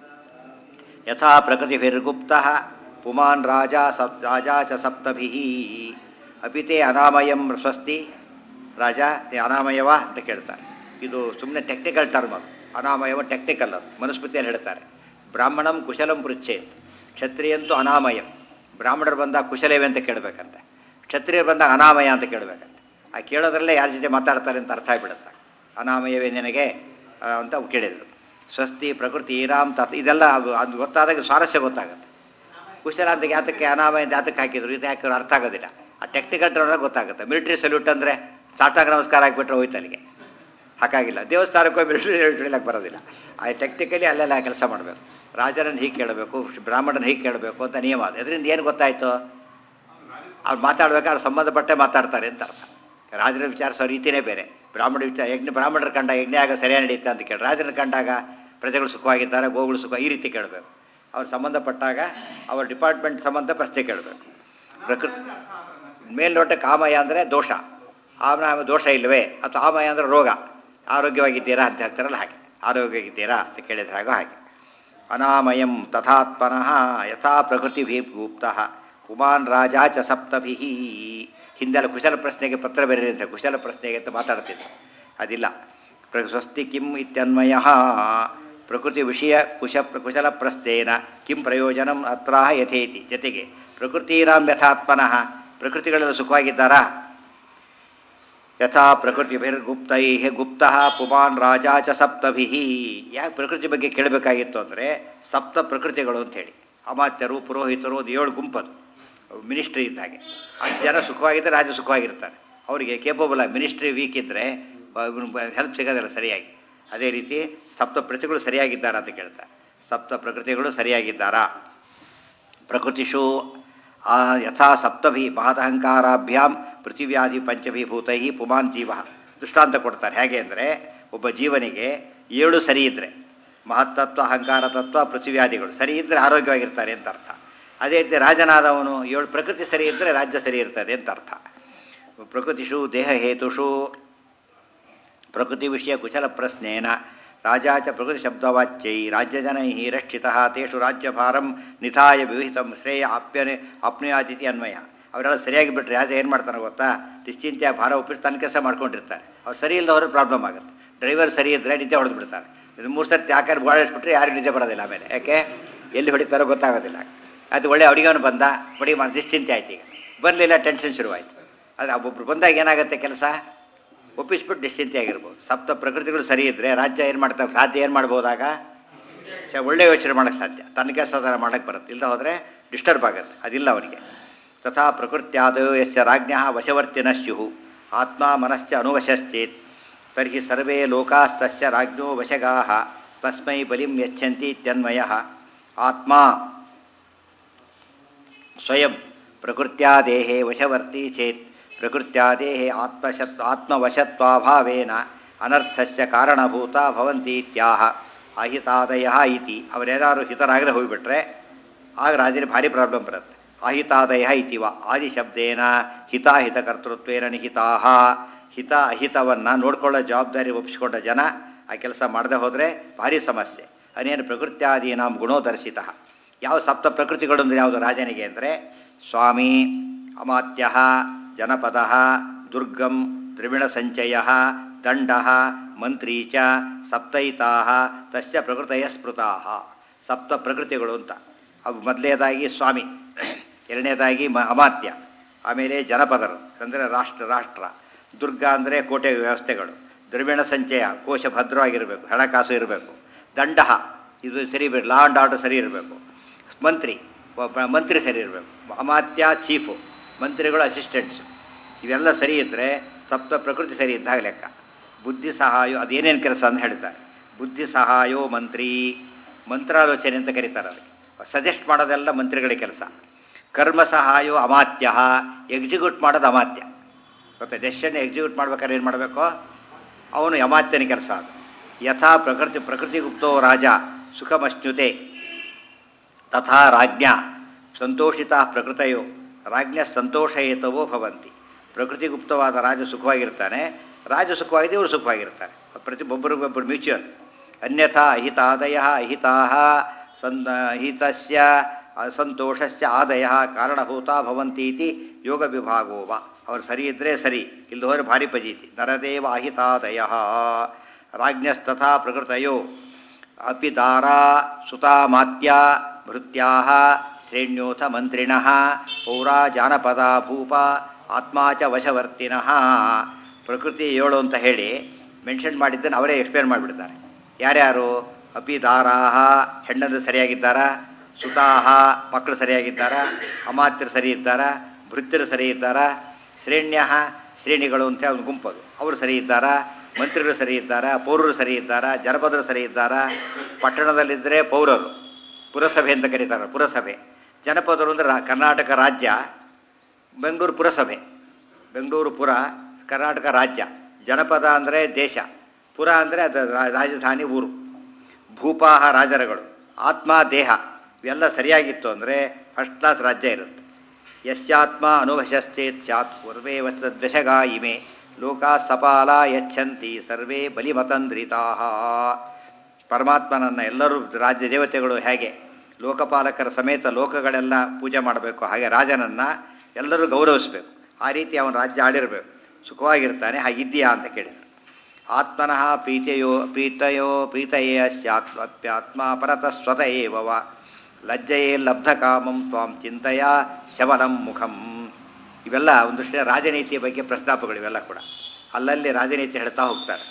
ಯಥಾ ಪ್ರಕೃತಿಭಿರ್ಗುಪ್ತ ಪುಮಾನ್ ರಾಜ ಸಪ್ ರಾಜಾ ಚ ಸಪ್ತಭಿ ಅಪಿತೆ ಅನಾಮಯಂ ಸ್ವಸ್ತಿ ರಾಜ ನೀ ಅನಾಮಯವ ಅಂತ ಕೇಳ್ತಾರೆ ಇದು ಸುಮ್ಮನೆ ಟೆಕ್ನಿಕಲ್ ಟರ್ಮ್ ಅದು ಅನಾಮಯವ ಟೆಕ್ನಿಕಲ್ ಅದು ಮನುಸ್ಮೃತಿಯಲ್ಲಿ ಹೇಳ್ತಾರೆ ಬ್ರಾಹ್ಮಣಂ ಕುಶಲಂ ಪೃಚ್ಛೇತ್ ಕ್ಷತ್ರಿಯಂತೂ ಅನಾಮಯಂ ಬ್ರಾಹ್ಮಣರು ಬಂದಾಗ ಕುಶಲವೇ ಅಂತ ಕೇಳಬೇಕಂತೆ ಕ್ಷತ್ರಿಯರು ಬಂದಾಗ ಅನಾಮಯ ಅಂತ ಕೇಳಬೇಕಂತೆ ಆ ಕೇಳೋದ್ರಲ್ಲೇ ಯಾರ ಜೊತೆ ಮಾತಾಡ್ತಾರೆ ಅಂತ ಅರ್ಥ ಆಗಿಬಿಡುತ್ತೆ ಅನಾಮಯವೇ ನಿನಗೆ ಆ, ಅಂತ ಕೇಳಿದರು ಸ್ವಸ್ತಿ ಪ್ರಕೃತಿ ರಾಮ್ ತತ್ ಇದೆಲ್ಲ ಅದು ಅದು ಗೊತ್ತಾದಾಗ ಸ್ವಾರಸ್ಯ ಗೊತ್ತಾಗುತ್ತೆ ಕುಶಲ ಅಂತ ಯಾತಕ್ಕೆ ಅನಾಮಯ ಅಂತ ಯಾತಕ್ಕೆ ಹಾಕಿದ್ರು ಇದು ಯಾಕೆ ಅರ್ಥ ಆಗೋದಿಲ್ಲ ಆ ಟೆಕ್ನಿಕಲ್ ಟರ್ಮ್ ಗೊತ್ತಾಗುತ್ತೆ ಮಿಲಿಟ್ರಿ ಸಲ್ಯೂಟ್ ಅಂದರೆ ಸಾಷ್ಟಾಂಗ ನಮಸ್ಕಾರ ಹಾಕ್ಬಿಟ್ರೆ ಹೋಯ್ತು ಅಲ್ಲಿಗೆ ಹಾಗಾಗಿಲ್ಲ ದೇವಸ್ಥಾನಕ್ಕೆ ಮಿಲಿಟ್ರಿ ಸಲ್ಯೂಟ್ ಹೇಳಕ್ಕೆ ಬರೋದಿಲ್ಲ ಆ ಟೆಕ್ನಿಕಲಿ ಅಲ್ಲೆಲ್ಲ ಕೆಲಸ ಮಾಡಬೇಕು ರಾಜರನ್ನು ಹೀಗೆ ಕೇಳಬೇಕು ಬ್ರಾಹ್ಮಣನ ಹೀಗೆ ಕೇಳಬೇಕು ಅಂತ ನಿಯಮ ಅದು ಇದರಿಂದ ಏನು ಗೊತ್ತಾಯಿತು ಅವ್ರು ಮಾತಾಡ್ಬೇಕಾದ್ರೆ ಸಂಬಂಧಪಟ್ಟೆ ಮಾತಾಡ್ತಾರೆ ಅಂತ ಅರ್ಥ ರಾಜರ ವಿಚಾರಿಸೋ ರೀತಿಯೇ ಬೇರೆ ಬ್ರಾಹ್ಮಣ ವಿಚಾರ ಯಜ್ಞ ಬ್ರಾಹ್ಮಣರ ಕಂಡ ಯಜ್ಞ ಆಗ ಸರಿಯಾಗಿ ನಡೆಯುತ್ತೆ ಅಂತ ಕೇಳಿ ರಾಜರ ಕಂಡಾಗ ಪ್ರಜೆಗಳು ಸುಖವಾಗಿದ್ದಾರೆ ಗೋಗಳು ಸುಖ ಈ ರೀತಿ ಕೇಳಬೇಕು ಅವ್ರು ಸಂಬಂಧಪಟ್ಟಾಗ ಅವ್ರ ಡಿಪಾರ್ಟ್ಮೆಂಟ್ ಸಂಬಂಧ ಪ್ರಶ್ನೆ ಕೇಳಬೇಕು ಪ್ರಕೃತಿ ಮೇಲ್ನೋಟ ಕಾಮಯ ಅಂದರೆ ದೋಷ ಆಮೇಲೆ ದೋಷ ಇಲ್ಲವೇ ಅಥವಾ ಆಮಯ ಅಂದರೆ ರೋಗ ಆರೋಗ್ಯವಾಗಿದ್ದೀರಾ ಅಂತ ಹೇಳ್ತಾರಲ್ಲ ಹಾಗೆ ಆರೋಗ್ಯವಾಗಿದ್ದೀರಾ ಅಂತ ಕೇಳಿದ್ರೆ ಹಾಗೋ ಹಾಗೆ ಅನಾಮಯಂ ತಥಾತ್ಮನಃ ಯಥಾ ಪ್ರಕೃತಿಭಿಗೂಪ್ತಃ ಪುಮಾನ್ ರಾಜ ಚ ಸಪ್ತಭಿಃ ಹಿಂದೆಲ್ಲ ಕುಶಲ ಪ್ರಶ್ನೆಗೆ ಪತ್ರ ಬರೆಯಿರಿ ಅಂತ ಕುಶಲ ಪ್ರಶ್ನೆಗೆ ಅಂತ ಮಾತಾಡ್ತಿದ್ದೆ ಅದಿಲ್ಲ ಪ್ರ ಸ್ವಸ್ತಿ ಕಿಂ ಇತ್ಯನ್ವಯ ಪ್ರಕೃತಿ ವಿಷಯ ಕುಶ ಕುಶಲ ಪ್ರಶ್ನೇನ ಕಿಂ ಪ್ರಯೋಜನಂ ಅತ್ರ ಯಥೇತಿ ಜೊತೆಗೆ ಪ್ರಕೃತೀನಾಂ ಯಥಾತ್ಮನಃ ಪ್ರಕೃತಿಗಳೆಲ್ಲ ಸುಖವಾಗಿದ್ದಾರಾ ಯಥಾ ಪ್ರಕೃತಿಭಿರ್ಗುಪ್ತೈ ಗುಪ್ತ ಪುಮಾನ್ ರಾಜ ಚ ಸಪ್ತಭಿಃ ಯಾಕೆ ಪ್ರಕೃತಿ ಬಗ್ಗೆ ಕೇಳಬೇಕಾಗಿತ್ತು ಅಂದರೆ ಸಪ್ತ ಪ್ರಕೃತಿಗಳು ಅಂಥೇಳಿ ಅಮಾತ್ಯರು ಪುರೋಹಿತರು ಅದು ಏಳು ಗುಂಪದು ಮಿನಿಸ್ಟ್ರಿ ಇದ್ದಾಗೆ ಅಷ್ಟು ಜನ ಸುಖವಾಗಿದ್ದರೆ ರಾಜ ಸುಖವಾಗಿರ್ತಾರೆ ಅವರಿಗೆ ಕೇಪಬಲ್ ಆಗಿ ಮಿನಿಸ್ಟ್ರಿ ವೀಕ್ ಇದ್ದರೆ ಹೆಲ್ಪ್ ಸಿಗೋದಿಲ್ಲ ಸರಿಯಾಗಿ ಅದೇ ರೀತಿ ಸಪ್ತ ಪ್ರತಿಗಳು ಸರಿಯಾಗಿದ್ದಾರಾ ಅಂತ ಕೇಳ್ತಾರೆ ಸಪ್ತ ಪ್ರಕೃತಿಗಳು ಸರಿಯಾಗಿದ್ದಾರಾ ಪ್ರಕೃತಿಷು ಆ ಯಥಾ ಸಪ್ತಭಿ ಮಹದಹಂಕಾರಾಭ್ಯಾಂ ಪೃಥಿವ್ಯಾಧಿ ಪಂಚಭೀಭೂತೈ ಪುಮಾನ್ ಜೀವ ದೃಷ್ಟಾಂತ ಕೊಡ್ತಾರೆ ಹೇಗೆ ಅಂದರೆ ಒಬ್ಬ ಜೀವನಿಗೆ ಏಳು ಸರಿ ಇದ್ದರೆ ಮಹತ್ತತ್ವ ಅಹಂಕಾರ ತತ್ವ ಪೃಥಿವ್ಯಾಧಿಗಳು ಸರಿ ಇದ್ದರೆ ಆರೋಗ್ಯವಾಗಿರ್ತಾರೆ ಅಂತ ಅರ್ಥ ಅದೇ ರೀತಿ ರಾಜನಾದವನು ಏಳು ಪ್ರಕೃತಿ ಸರಿ ಇದ್ದರೆ ರಾಜ್ಯ ಸರಿ ಇರ್ತದೆ ಅಂತ ಅರ್ಥ ಪ್ರಕೃತಿಷು ದೇಹಹೇತುಷು ಪ್ರಕೃತಿ ವಿಷಯ ಕುಶಲ ಪ್ರಶ್ನೇನ ರಾಜಾ ಚ ಪ್ರಕೃತಿ ಶಬ್ದವಾಚ್ಯೈ ರಾಜ್ಯಜನೈ ರಕ್ಷಿತಃ ತೇಷು ರಾಜ್ಯಭಾರಂ ನಿಧಾಯ ವಿಹಿತಂ ಶ್ರೇಯ ಆಪ್ಯನೆ ಆಪ್ನುಯಾತಿಥಿ ಅನ್ವಯ ಅವರೆಲ್ಲ ಸರಿಯಾಗಿ ಬಿಟ್ಟರೆ ರಾಜ ಏನು ಮಾಡ್ತಾನೆ ಗೊತ್ತಾ ನಿಶ್ಚಿಂತೆ ಭಾರ ಒಪ್ಪಿಟ್ಟು ತನ್ನ ಕೆಲಸ ಮಾಡ್ಕೊಂಡಿರ್ತಾರೆ ಅವ್ರು ಸರಿ ಇಲ್ಲದವ್ರು ಪ್ರಾಬ್ಲಮ್ ಆಗುತ್ತೆ ಡ್ರೈವರ್ ಸರಿ ಇದ್ದರೆ ನಿದ್ದೆ ಹೊಡೆದು ಬಿಡ್ತಾರೆ ಇದು ಮೂರು ಸರ್ತಿ ಯಾಕೆ ಗೋಳಿಸ್ಬಿಟ್ರೆ ಯಾರಿಗೂ ನಿದ್ದೆ ಬರೋದಿಲ್ಲ ಆಮೇಲೆ ಯಾಕೆ ಎಲ್ಲಿ ಹೊಡಿತಾರೋ ಗೊತ್ತಾಗೋದಿಲ್ಲ ಅದು ಒಳ್ಳೆ ಅಡುಗೆವನು ಬಂದ ಹೊಡಿ ಮಾಡಿ ನಿಶ್ಚಿಂತೆ ಆಯ್ತು ಈಗ ಬರಲಿಲ್ಲ ಟೆನ್ಷನ್ ಶುರುವಾಯಿತು ಅದು ಒಬ್ಬೊಬ್ರು ಬಂದಾಗ ಏನಾಗುತ್ತೆ ಕೆಲಸ ಒಪ್ಪಿಸ್ಬಿಟ್ಟು ನಿಶ್ಚಿಂತೆಯಾಗಿರ್ಬೋದು ಸಪ್ತ ಪ್ರಕೃತಿಗಳು ಸರಿ ಇದ್ದರೆ ರಾಜ್ಯ ಏನು ಮಾಡ್ತಾರೆ ಸಾಧ್ಯ ಏನು ಮಾಡ್ಬೋದಾಗ ಚ ಒಳ್ಳೆ ಯೋಚನೆ ಮಾಡೋಕ್ಕೆ ಸಾಧ್ಯ ತನ್ನ ಕೆಲಸ ಮಾಡೋಕ್ಕೆ ಬರುತ್ತೆ ಇಲ್ಲದ ಹೋದರೆ ಡಿಸ್ಟರ್ಬ್ ಆಗುತ್ತೆ ಅದಿಲ್ಲ ಅವನಿಗೆ ತಥಾ ಪ್ರಕೃತ್ಯಾದಯೋ ಯಸ್ಯ ರಾಜ್ಞ ವಶವರ್ತಿನ ಸ್ಯು ಆತ್ಮ ಮನಶ್ಚ ಅನುವಶಶ್ಚೇತ್ ತರ್ಹಿ ಸರ್ವೇ ಲೋಕಾಸ್ತಸ್ಯ ರಾಜ್ಞೋ ವಶಗಾ ತಸ್ಮೈ ಬಲಿಂ ಯಚ್ಛಂತಿ ಇತ್ಯನ್ವಯ ಆತ್ಮ ಸ್ವಯಂ ಪ್ರಕೃತ್ಯಾದೇಹೇ ವಶವರ್ತಿ ಚೇತ್ ಪ್ರಕೃತ್ಯಾದೇಹೇ ಆತ್ಮಶತ್ ಆತ್ಮವಶತ್ವಾಭಾವೇನ ಅನರ್ಥಸ್ಯ ಕಾರಣಭೂತ ಭವಂತಿ ಇತ್ಯಾಹ ಅಹಿತಾದಯ ಇತಿ ಅವರೇನಾದ್ರು ಹಿತರಾಗದೆ ಹೋಗಿಬಿಟ್ರೆ ಆಗ ರಾಜನಿಗೆ ಭಾರಿ ಪ್ರಾಬ್ಲಮ್ ಬರುತ್ತೆ ಅಹಿತಾದಯ ಇತಿವ ಆದಿಶಬ್ದೇನ ಹಿತಾಹಿತಕರ್ತೃತ್ವೇನ ನಿಹಿತಾಹ ಹಿತ ಅಹಿತವನ್ನು ನೋಡ್ಕೊಳ್ಳೋ ಜವಾಬ್ದಾರಿ ಒಪ್ಪಿಸಿಕೊಂಡ ಜನ ಆ ಕೆಲಸ ಮಾಡದೆ ಹೋದರೆ ಭಾರಿ ಸಮಸ್ಯೆ ಅನೇನು ಪ್ರಕೃತ್ಯಾದೀನಾಂ ಗುಣೋದರ್ಶಿತ ಯಾವ ಸಪ್ತ ಪ್ರಕೃತಿಗಳು ಅಂದರೆ ಯಾವುದು ರಾಜನಿಗೆ ಅಂದರೆ ಸ್ವಾಮಿ ಅಮಾತ್ಯ ಜನಪದ ದುರ್ಗಂ ದ್ರವಿಣ ಸಂಚಯ ದಂಡ ಮಂತ್ರಿ ಚ ಸಪ್ತೈತಾ ತಸ್ಯ ಪ್ರಕೃತಯ ಸ್ಮೃತಾ ಸಪ್ತ ಪ್ರಕೃತಿಗಳು ಅಂತ ಅವು ಮೊದಲನೇದಾಗಿ ಸ್ವಾಮಿ ಎರಡನೇದಾಗಿ ಮ ಅಮಾತ್ಯ ಆಮೇಲೆ ಜನಪದರು ಅಂದರೆ ರಾಷ್ಟ್ರ ರಾಷ್ಟ್ರ ದುರ್ಗ ಅಂದರೆ ಕೋಟೆ ವ್ಯವಸ್ಥೆಗಳು ದ್ರವಿಣ ಸಂಚಯ ಕೋಶ ಭದ್ರವಾಗಿರಬೇಕು ಹಣಕಾಸು ಇರಬೇಕು ದಂಡ ಇದು ಸರಿ ಇರಬೇಕು ಲಾ ಆ್ಯಂಡ್ ಆರ್ಡರ್ ಸರಿ ಇರಬೇಕು ಮಂತ್ರಿ ಒಬ್ಬ ಮಂತ್ರಿ ಸರಿ ಇರಬೇಕು ಅಮಾತ್ಯ ಚೀಫು ಮಂತ್ರಿಗಳು ಅಸಿಸ್ಟೆಂಟ್ಸು ಇವೆಲ್ಲ ಸರಿ ಇದ್ದರೆ ಸಪ್ತ ಪ್ರಕೃತಿ ಸರಿ ಇದ್ದಾಗ ಲೆಕ್ಕ ಬುದ್ಧಿ ಸಹಾಯ ಅದೇನೇನು ಕೆಲಸ ಅಂತ ಹೇಳ್ತಾರೆ ಬುದ್ಧಿ ಸಹಾಯೋ ಮಂತ್ರಿ ಮಂತ್ರಾಲೋಚನೆ ಅಂತ ಕರೀತಾರೆ ಅದಕ್ಕೆ ಸಜೆಸ್ಟ್ ಮಾಡೋದೆಲ್ಲ ಮಂತ್ರಿಗಳ ಕೆಲಸ ಕರ್ಮ ಸಹಾಯೋ ಅಮಾತ್ಯ ಎಕ್ಸಿಕ್ಯೂಟ್ ಮಾಡೋದು ಅಮಾತ್ಯ ಮತ್ತು ಡೆಸಿಷನ್ ಎಕ್ಸಿಕ್ಯೂಟ್ ಮಾಡ್ಬೇಕಾದ್ರೆ ಏನು ಮಾಡಬೇಕು ಅವನು ಅಮಾತ್ಯನ ಕೆಲಸ ಅದು ಯಥಾ ಪ್ರಕೃತಿ ಪ್ರಕೃತಿ ಗುಪ್ತೋ ರಾಜ ಸುಖಮಶ್ನುತೆ ತಥಾ ರಾಜ್ಞ ಸಂತೋಷಿತ ಪ್ರಕೃತಯೋ ರಾಜ್ಞ ಸಂತೋಷಯುತವೋ ಭವಂತಿ ಪ್ರಕೃತಿಗುಪ್ತವಾದ ರಾಜ ಸುಖವಾಗಿರ್ತಾನೆ ರಾಜ ಸುಖವಾಗಿದೆ ಇವರು ಸುಖವಾಗಿರ್ತಾರೆ ಪ್ರತಿ ಒಬ್ಬರಿಗೊಬ್ಬರು ಮ್ಯೂಚುವಲ್ ಅನ್ಯಥಾ ಅಹಿತಾದಯ ಅಹಿತಾ ಸನ್ ಹಿತಸ್ಯ ಅಸಂತೋಷಸ್ಯ ಆದಯ ಕಾರಣಭೂತ ಭವಂತಿ ಇತಿ ಯೋಗ ವಿಭಾಗೋ ವಾ ಅವ್ರು ಸರಿ ಇದ್ದರೆ ಸರಿ ಇಲ್ಲಿ ಹೋದರೆ ಭಾರಿ ಪಜೀತಿ ನರದೇವ ಅಹಿತಾದಯ ರಾಜ್ಞಸ್ತಥಾ ಪ್ರಕೃತಯೋ ಅಪಿ ದಾರಾ ಸುತಾಮಾತ್ಯ ಭೃತ್ಯಾ ಶ್ರೇಣ್ಯೋಥ ಮಂತ್ರಿಣಃ ಪೌರಾ ಜಾನಪದ ಭೂಪ ಆತ್ಮ ಚ ವಶವರ್ತಿನಃ ಪ್ರಕೃತಿ ಏಳು ಅಂತ ಹೇಳಿ ಮೆನ್ಷನ್ ಮಾಡಿದ್ದನ್ನು ಅವರೇ ಎಕ್ಸ್ಪ್ಲೇನ್ ಮಾಡಿಬಿಡ್ತಾರೆ ಯಾರ್ಯಾರು ಅಪಿ ದಾರಾಹ ಹೆಣ್ಣಂದ್ರೆ ಸರಿಯಾಗಿದ್ದಾರಾ ಸುತಾಹ ಮಕ್ಕಳು ಸರಿಯಾಗಿದ್ದಾರಾ ಅಮಾತ್ಯರು ಸರಿ ಇದ್ದಾರಾ ಭೃತ್ಯರು ಸರಿ ಇದ್ದಾರಾ ಶ್ರೇಣ್ಯ ಶ್ರೇಣಿಗಳು ಅಂತ ಒಂದು ಗುಂಪದು ಅವರು ಸರಿ ಇದ್ದಾರಾ ಮಂತ್ರಿಗಳು ಸರಿ ಇದ್ದಾರಾ ಪೌರರು ಸರಿ ಇದ್ದಾರಾ ಜನಪದರು ಸರಿ ಇದ್ದಾರಾ ಪಟ್ಟಣದಲ್ಲಿದ್ದರೆ ಪೌರರು ಪುರಸಭೆ ಅಂತ ಕರೀತಾರೆ ಪುರಸಭೆ ಜನಪದರು ಅಂದರೆ ರಾ- ಕರ್ನಾಟಕ ರಾಜ್ಯ ಬೆಂಗಳೂರು ಪುರಸಭೆ ಬೆಂಗಳೂರು ಪುರ ಕರ್ನಾಟಕ ರಾಜ್ಯ ಜನಪದ ಅಂದರೆ ದೇಶ ಪುರ ಅಂದರೆ ಅದು ರಾ- ರಾಜಧಾನಿ ಊರು ಭೂಪಾಹ ರಾಜರುಗಳು ಆತ್ಮ ದೇಹ ಇವೆಲ್ಲ ಸರಿಯಾಗಿತ್ತು ಅಂದರೆ ಫಸ್ಟ್ ಕ್ಲಾಸ್ ರಾಜ್ಯ ಇರುತ್ತೆ ಯಸ್ಯಾತ್ಮ ಅನುವಶಶ್ಚೇತ್ ಸ್ಯಾತ್ ಪೂರ್ವೇ ವಸ್ತದ್ವಶಗಾ ಇಮೆ ಲೋಕಾ ಸಪಾಲ ಯಚ್ಛಂತಿ ಸರ್ವೇ ಬಲಿಮತಂದ್ರಿತಾ ಪರಮಾತ್ಮನನ್ನು ಎಲ್ಲರೂ ರಾಜ್ಯ ದೇವತೆಗಳು ಹೇಗೆ ಲೋಕಪಾಲಕರ ಸಮೇತ ಲೋಕಗಳೆಲ್ಲ ಪೂಜೆ ಮಾಡಬೇಕು ಹಾಗೆ ರಾಜನನ್ನು ಎಲ್ಲರೂ ಗೌರವಿಸಬೇಕು ಆ ರೀತಿ ಅವನ ರಾಜ್ಯ ಆಡಿರಬೇಕು ಸುಖವಾಗಿರ್ತಾನೆ ಹಾಗಿದ್ದೀಯಾ ಅಂತ ಕೇಳಿದರು ಆತ್ಮನಃ ಪ್ರೀತಿಯೋ ಪ್ರೀತಯೋ ಪ್ರೀತಯೇ ಅಸ್ಯಾತ್ಮಪ್ಯಾತ್ಮ ಪರತ ಸ್ವತ ಏವವ ಲಜ್ಜಯೇ ಲಬ್ಧ ಕಾಮಂ ತ್ವಾಂ ಚಿಂತೆಯ ಶವನಂ ಮುಖಂ ಇವೆಲ್ಲ ಒಂದಷ್ಟೇ ರಾಜನೀತಿಯ ಬಗ್ಗೆ ಪ್ರಸ್ತಾಪಗಳು ಇವೆಲ್ಲ ಕೂಡ ಅಲ್ಲಲ್ಲಿ ರಾಜನೀತಿ ಹೇಳ್ತಾ ಹೋಗ್ತಾರೆ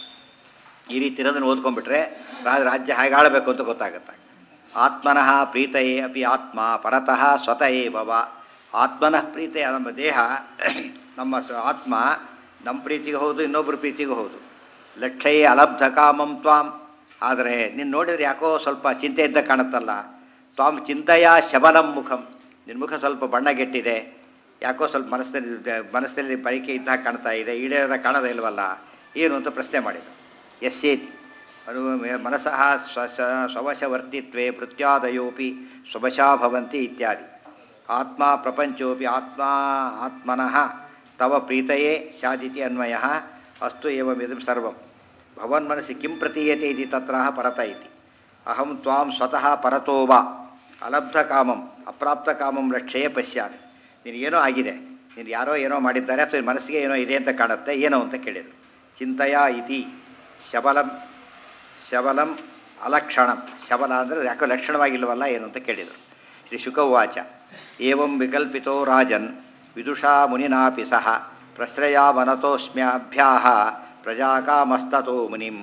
ಈ ರೀತಿ ಇರೋದನ್ನು ಓದ್ಕೊಂಡ್ಬಿಟ್ರೆ ರಾ- ರಾಜ್ಯ ಹೇಗೆ ಆಳಬೇಕು ಅಂತ ಗೊತ್ತಾಗುತ್ತೆ ಆತ್ಮನಃ ಪ್ರೀತಯೇ ಅಪಿ ಆತ್ಮ ಪರತಃ ಸ್ವತಃ ಏವವ ಆತ್ಮನಃ ಪ್ರೀತೆಯ ನಮ್ಮ ದೇಹ ನಮ್ಮ ಸ್ವ- ಆತ್ಮ ನಮ್ಮ ಪ್ರೀತಿಗೂ ಹೌದು ಇನ್ನೊಬ್ಬರ ಪ್ರೀತಿಗೂ ಹೌದು ಲಕ್ಷಯೇ ಅಲಬ್ಧ ಕಾಮಂ ತ್ವಾಂ ಆದರೆ ನೀನು ನೋಡಿದ್ರೆ ಯಾಕೋ ಸ್ವಲ್ಪ ಚಿಂತೆ ಇದ್ದ ಕಾಣುತ್ತಲ್ಲ ತ್ವಾಂ ಚಿಂತೆಯ ಶಬಲಂ ಮುಖಂ ನಿನ್ನ ಮುಖ ಸ್ವಲ್ಪ ಬಣ್ಣಗೆಟ್ಟಿದೆ ಯಾಕೋ ಸ್ವಲ್ಪ ಮನಸ್ಸಿನಲ್ಲಿ ಮನಸ್ಸಿನಲ್ಲಿ ಬಯಕೆ ಇದ್ದಾಗ ಕಾಣ್ತಾ ಇದೆ ಈಡೇರದ ಕಾಣದೇ ಇಲ್ವಲ್ಲ ಏನು ಅಂತ ಪ್ರಶ್ನೆ ಮಾಡಿದರು ಯಸ್ಯೇತಿ ಅನು ಮನಸಃ ಸ್ವಶ ಸ್ವವಶವರ್ತಿತ್ವೇ ಭೃತ್ಯಾದಯೋಪಿ ಸ್ವವಶಾ ಭವಂತಿ ಇತ್ಯಾದಿ ಆತ್ಮ ಪ್ರಪಂಚೋಪಿ ಆತ್ಮ ಆತ್ಮನಃ ತವ ಪ್ರೀತಯೇ ಸ್ಯಾದಿತಿ ಅನ್ವಯ ಅಸ್ತು ಏವಮಿದಂ ಸರ್ವಂ ಭವನ್ ಮನಸ್ಸಿ ಕಿಂ ಪ್ರತೀಯತೆ ಇತಿ ತತ್ರ ಪರತ ಇತಿ ಅಹಂ ತ್ವಾಂ ಸ್ವತಃ ಪರತೋ ವಾ ಅಲಬ್ಧ ಕಾಮಂ ಅಪ್ರಾಪ್ತ ಕಾಮಂ ಲಕ್ಷ್ಯೇ ಪಶ್ಯಾಮಿ ನಿನಗೇನೋ ಆಗಿದೆ ನೀನು ಯಾರೋ ಏನೋ ಮಾಡಿದ್ದಾರೆ ಅಥವಾ ನಿನ್ನ ಮನಸ್ಸಿಗೆ ಏನೋ ಇದೆ ಅಂತ ಕಾಣುತ್ತೆ ಏನೋ ಅಂತ ಕೇಳಿದರು ಚಿಂತೆಯ ಇತಿ ಶಬಲಂ ಶಬಲಂ ಅಲಕ್ಷಣಂ ಶಬಲ ಅಂದರೆ ಯಾಕೋ ಲಕ್ಷಣವಾಗಿಲ್ವಲ್ಲ ಏನು ಅಂತ ಕೇಳಿದರು ಶ್ರೀ ಶುಕವಾಚ ಏವಂ ವಿಕಲ್ಪಿತೋ ರಾಜನ್ ವಿದುಷಾ ಮುನಿನಾಪಿ ಸಹ ಪ್ರಶ್ರಯಾವನತೋಸ್ಮ್ಯಾಭ್ಯಾಹ ಪ್ರಜಾಕಾಮಸ್ತತೋ ಮುನಿಂ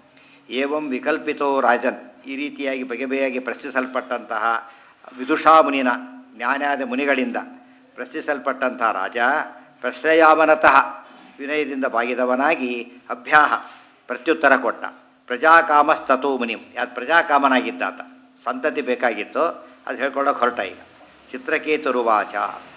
ಏವಂ ವಿಕಲ್ಪಿತೋ ರಾಜನ್ ಈ ರೀತಿಯಾಗಿ ಬಗೆ ಬಗೆಯಾಗಿ ಪ್ರಶ್ನಿಸಲ್ಪಟ್ಟಂತಹ ವಿದುಷಾ ಮುನಿನ ಜ್ಞಾನಾದ ಮುನಿಗಳಿಂದ ಪ್ರಶ್ನಿಸಲ್ಪಟ್ಟಂತಹ ರಾಜ ಪ್ರಶ್ರಯಾವನತಃ ವಿನಯದಿಂದ ಬಾಗಿದವನಾಗಿ ಅಭ್ಯಾಹ ಪ್ರತ್ಯುತ್ತರ ಕೊಟ್ಟ ಪ್ರಜಾಕಾಮಸ್ತತೋ ಮುನಿಂ ಯಾರು ಪ್ರಜಾಕಾಮನಾಗಿದ್ದಾತ ಸಂತತಿ ಬೇಕಾಗಿತ್ತು ಅದು ಹೇಳ್ಕೊಳ್ಳೋಕೆ ಹೊರಟ ಈಗ ಚಿತ್ರಕೇತುರುವಾಚ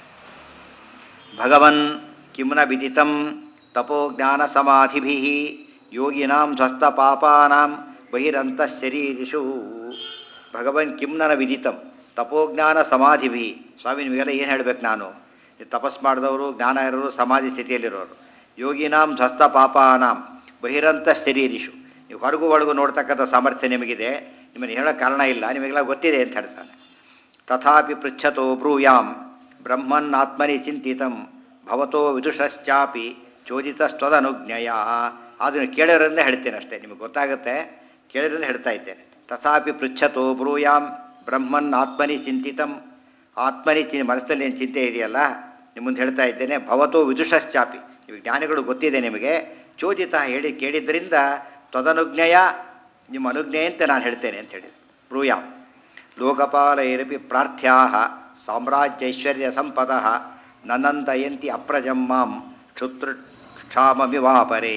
ಭಗವನ್ ಕಿಮ್ನ ವಿದಿತಂ ತಪೋ ಜ್ಞಾನ ಸಮಾಧಿಭಿ ಯೋಗಿನಾಂ ಧ್ವಸ್ತ ಪಾಪಾನಾಂ ಬಹಿರಂತ ಶರೀರಿಷು ಭಗವನ್ ಕಿಮ್ನನ ವಿದಿತಂ ತಪೋಜ್ಞಾನ ಸಮಾಧಿಭಿ ಸ್ವಾಮಿ ನಿಮಗೆಲ್ಲ ಏನು ಹೇಳ್ಬೇಕು ನಾನು ಈ ತಪಸ್ ಮಾಡಿದವರು ಜ್ಞಾನ ಇರೋರು ಸಮಾಧಿ ಸ್ಥಿತಿಯಲ್ಲಿರೋರು ಯೋಗಿನಾಂ ಧ್ವಸ್ತ ಪಾಪಾನಾಂ ಬಹಿರಂತ ಶರೀರಿಷು ನೀವು ಹೊರಗು ಒಳಗು ನೋಡ್ತಕ್ಕಂಥ ಸಾಮರ್ಥ್ಯ ನಿಮಗಿದೆ ನಿಮ್ಮನ್ನು ಹೇಳೋ ಕಾರಣ ಇಲ್ಲ ನಿಮಗೆಲ್ಲ ಗೊತ್ತಿದೆ ಅಂತ ಹೇಳ್ತಾನೆ ತಥಾಪಿ ಪೃಚ್ಛತೋ ಬ್ರೂಯಾಂ ಬ್ರಹ್ಮನ್ನಾತ್ಮನಿ ಚಿಂತಿತಂ ಭವತೋ ವಿದುಷಶ್ಚಾಪಿ ಚೋದಿತಸ್ತ್ವದನುಜ್ಞಯ ಅದನ್ನು ಕೇಳಿರೋದ್ರಿಂದ ಹೇಳ್ತೇನೆ ಅಷ್ಟೇ ನಿಮಗೆ ಗೊತ್ತಾಗುತ್ತೆ ಕೇಳಿರೋದ್ರಿಂದ ಹೇಳ್ತಾ ಇದ್ದೇನೆ ತಥಾಪಿ ಪೃಚ್ಛತೋ ಬ್ರೂಯಾಂ ಬ್ರಹ್ಮನ್ ಆತ್ಮನಿ ಚಿಂತಿತಂ ಆತ್ಮನಿ ಚಿ ಮನಸ್ಸಲ್ಲಿ ಏನು ಚಿಂತೆ ಇದೆಯಲ್ಲ ನಿಮ್ಮ ಮುಂದೆ ಹೇಳ್ತಾ ಇದ್ದೇನೆ ಭವತೋ ವಿದುಷಶ್ಚಾಪಿ ನೀವು ಜ್ಞಾನಿಗಳು ಗೊತ್ತಿದೆ ನಿಮಗೆ ಚೋದಿತ ಹೇಳಿ ಕೇಳಿದ್ರಿಂದ ತ್ವದನುಜ್ಞೆಯ ನಿಮ್ಮ ಅನುಜ್ಞೆಯಂತೆ ನಾನು ಹೇಳ್ತೇನೆ ಅಂತ ಹೇಳಿದೆ ಬ್ರೂಯಾಂ ಲೋಕಪಾಲೈರಪಿ ಪ್ರಾರ್ಥ್ಯಾ ಸಾಮ್ರಾಜ್ಯೈಶ್ವರ್ಯ ಸಂಪದ ನನ್ನಂತಯಂತಿ ಅಪ್ರಜಂ ಮಾಂ ಕ್ಷುತೃ ಕ್ಷಾಮಮಿವಾಪರೇ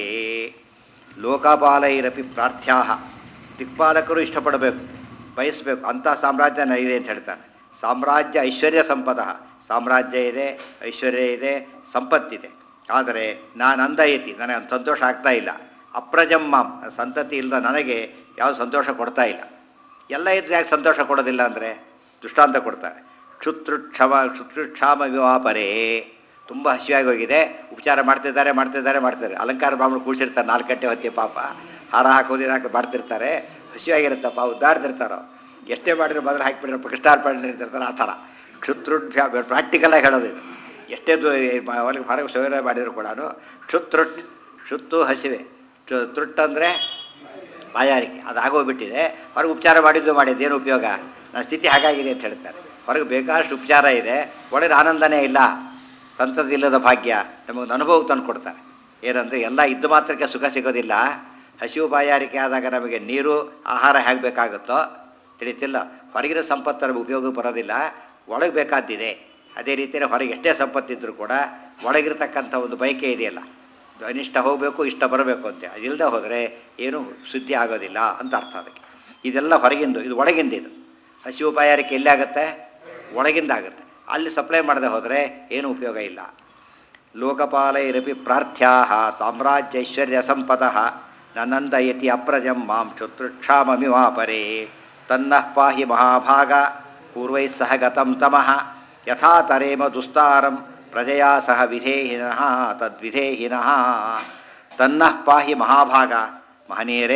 ಲೋಕಪಾಲೈರಪಿ ಪ್ರಾರ್ಥ್ಯಾ ದಿಕ್ಪಾಲಕರು ಇಷ್ಟಪಡಬೇಕು ಬಯಸಬೇಕು ಅಂಥ ಸಾಮ್ರಾಜ್ಯ ಇದೆ ಅಂತ ಹೇಳ್ತಾನೆ ಸಾಮ್ರಾಜ್ಯ ಐಶ್ವರ್ಯ ಸಂಪದ ಸಾಮ್ರಾಜ್ಯ ಇದೆ ಐಶ್ವರ್ಯ ಇದೆ ಸಂಪತ್ತಿದೆ ಆದರೆ ನಾನು ಅಂದಯತಿ ನನಗೆ ಸಂತೋಷ ಆಗ್ತಾ ಇಲ್ಲ ಅಪ್ರಜಂ ಮಾಂ ಸಂತತಿ ಇಲ್ಲದ ನನಗೆ ಯಾವ ಸಂತೋಷ ಕೊಡ್ತಾ ಇಲ್ಲ ಎಲ್ಲ ಇದ್ರೆ ಯಾಕೆ ಸಂತೋಷ ಕೊಡೋದಿಲ್ಲ ಅಂದರೆ ದೃಷ್ಟಾಂತ ಕೊಡ್ತಾರೆ ಕ್ಷುತೃಕ್ಷಮ ಕ್ಷುತೃಕ್ಷಾಮ ವಿವಾಪರೇ ತುಂಬ ಹಸಿವಾಗಿ ಹೋಗಿದೆ ಉಪಚಾರ ಮಾಡ್ತಿದ್ದಾರೆ ಮಾಡ್ತಿದ್ದಾರೆ ಮಾಡ್ತಿದ್ದಾರೆ ಅಲಂಕಾರ ಬಾಂಬಳು ಕೂಡಿಸಿರ್ತಾರೆ ನಾಲ್ಕು ಗಂಟೆ ಹೊತ್ತಿಗೆ ಪಾಪ ಹಾರ ಹಾಕೋದು ಹಾಕಿ ಮಾಡ್ತಿರ್ತಾರೆ ಹಸಿವಾಗಿರುತ್ತಪ್ಪ ಉದ್ದಾಡ್ತಿರ್ತಾರೋ ಎಷ್ಟೇ ಮಾಡಿದ್ರು ಮೊದಲು ಹಾಕಿಬಿಟ್ರೆ ಕೃಷ್ಣಾರ್ಪಣೆ ಇರ್ತಿರ್ತಾರೆ ಆ ಥರ ಕ್ಷುತೃಭ್ಯಾ ಪ್ರಾಕ್ಟಿಕಲಾಗಿ ಹೇಳೋದು ಇದು ಎಷ್ಟೇ ಹೊರಗೆ ಹೊರಗೆ ಸೌರ ಮಾಡಿದ್ರು ಕೂಡ ಕ್ಷುತೃಟ್ ಕ್ಷುತ್ತು ಹಸಿವೆ ಕ್ಷು- ತೃಟ್ ಅಂದರೆ ಬಾಯಾರಿಕೆ ಅದು ಆಗೋಗ್ಬಿಟ್ಟಿದೆ ಹೊರಗೆ ಉಪಚಾರ ಮಾಡಿದ್ದು ಮಾಡಿದ್ದು ಏನು ಉಪಯೋಗ ನನ್ನ ಸ್ಥಿತಿ ಹಾಗಾಗಿದೆ ಅಂತ ಹೇಳ್ತಾರೆ ಹೊರಗೆ ಬೇಕಾದಷ್ಟು ಉಪಚಾರ ಇದೆ ಒಳಗೆ ಆನಂದನೇ ಇಲ್ಲ ತಂತ್ರದಿಲ್ಲದ ಭಾಗ್ಯ ನಮಗೊಂದು ಅನುಭವ ತಂದು ಕೊಡ್ತಾರೆ ಏನಂದರೆ ಎಲ್ಲ ಇದ್ದು ಮಾತ್ರಕ್ಕೆ ಸುಖ ಸಿಗೋದಿಲ್ಲ ಹಸಿವು ಬಾಯಾರಿಕೆ ಆದಾಗ ನಮಗೆ ನೀರು ಆಹಾರ ಹೇಗೆ ಬೇಕಾಗುತ್ತೋ ತಿಳಿತಿಲ್ಲ ಹೊರಗಿನ ಸಂಪತ್ತು ನಮಗೆ ಉಪಯೋಗ ಬರೋದಿಲ್ಲ ಒಳಗೆ ಬೇಕಾದ್ದಿದೆ ಅದೇ ರೀತಿಯಲ್ಲಿ ಹೊರಗೆ ಎಷ್ಟೇ ಸಂಪತ್ತಿದ್ದರೂ ಕೂಡ ಒಳಗಿರ್ತಕ್ಕಂಥ ಒಂದು ಬಯಕೆ ಇದೆಯಲ್ಲ ಅನಿಷ್ಟ ಹೋಗಬೇಕು ಇಷ್ಟ ಬರಬೇಕು ಅಂತ ಅದಿಲ್ಲದೆ ಹೋದರೆ ಏನು ಸುದ್ದಿ ಆಗೋದಿಲ್ಲ ಅಂತ ಅರ್ಥ ಅದಕ್ಕೆ ಇದೆಲ್ಲ ಹೊರಗಿಂದು ಇದು ಒಳಗಿಂದ ಇದು ಹಸಿವು ಬಾಯಾರಿಕೆ ಎಲ್ಲಿ ಆಗುತ್ತೆ ಒಳಗಿಂದ ಆಗುತ್ತೆ ಅಲ್ಲಿ ಸಪ್ಲೈ ಮಾಡದೆ ಹೋದರೆ ಏನು ಉಪಯೋಗ ಇಲ್ಲ ಲೋಕಪಾಲೈರಪಿ ಪ್ರಾರ್ಥ್ಯಾ ಸಾಮ್ರಾಜ್ಯೈಶ್ವರ್ಯ ಸಂಪದ ನನ್ನಂದಯತಿ ಅಪ್ರಜಂ ಮಾಂ ಶತ್ರುಕ್ಷಾಮಮಿವಾಪರೇ ತನ್ನಃ ಪಾಹಿ ಮಹಾಭಾಗ ಪೂರ್ವೈ ಸಹ ಗತಂ ತಮಃ ಯಥಾ ತರೇಮ ದುಸ್ತಾರಂ ಪ್ರಜೆಯಾ ಸಹ ವಿಧೇಹಿನಃ ತದ್ವಿಧೇಹಿನಃ ತನ್ನಃ ಪಾಹಿ ಮಹಾಭಾಗ ಮಹನೀಯರೇ